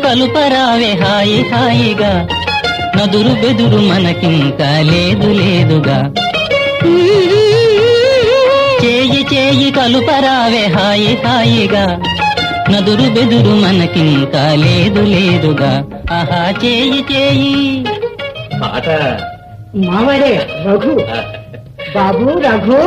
కలుపరావే హాయి హాయిగా నదురు బెదురు మనకింకా లేదు లేదుగా చేయి చేయి కలుపరావే హాయి హాయిగా నదురు బెదురు మనకింకా లేదు లేదుగా ఆహా చేయి చేయి పాట మావాడే రఘు బాబు రఘు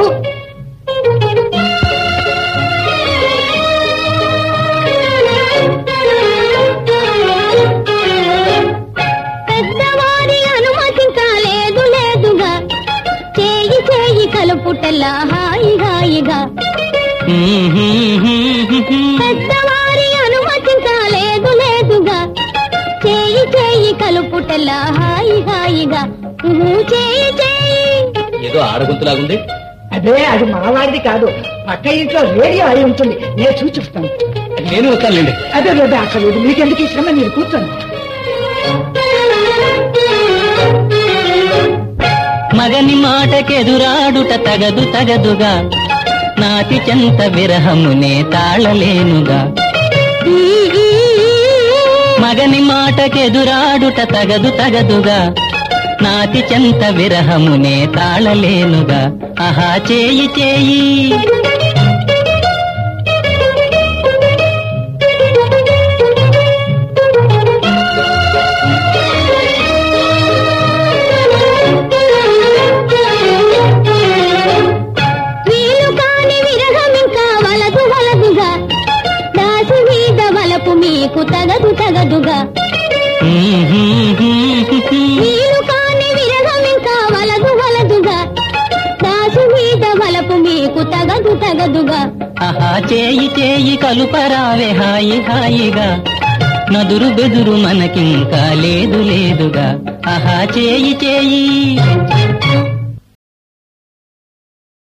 పెద్దవారి అనుమతింకా లేదు లేదుగా చేయి చేయి కలుపుటల్లా హాయి హాయిగా పెద్దవారి అనుమతింకా లేదు లేదుగా చేయి చేయి కలుపుటల్లా హాయి హాయిగా ఊహు, చేయి చేయి ఏదో ఆడగుంతులాగుంది అదే అది మావాడిది కాదు పక్క ఇంట్లో రేడియో అయి ఉంటుంది నేను చూచిస్తాను నేను వస్తానులేండి అదే అదే అక్కడ మీకెందుకు ఈ శ్రమ మీరు కూర్చోండి మగని మాటకెదురాడుట తగదు తగదుగా నాటి చెంత విరహమునే తాళలేనుగా మగని మాటకెదురాడుట తగదు తగదుగా నాటి చెంత విరహమునే తాళలేనుగా ఆహా చేయి చేయి వీలు కాని విరహం ఇంకా వలదు వలదుగా దాసి మీద వలపు మీకు తగదు తగదుగా వీలు కాని విరహం ఇంకా వలదు వలదుగా దాసి మీద వలపు మీకు తగదు తగదుగా ఆహా చేయి చేయి కలుపరావే హాయి హాయిగా నదురు బెదురు మనకింకా లేదు లేదుగా ఆహా చేయి చేయి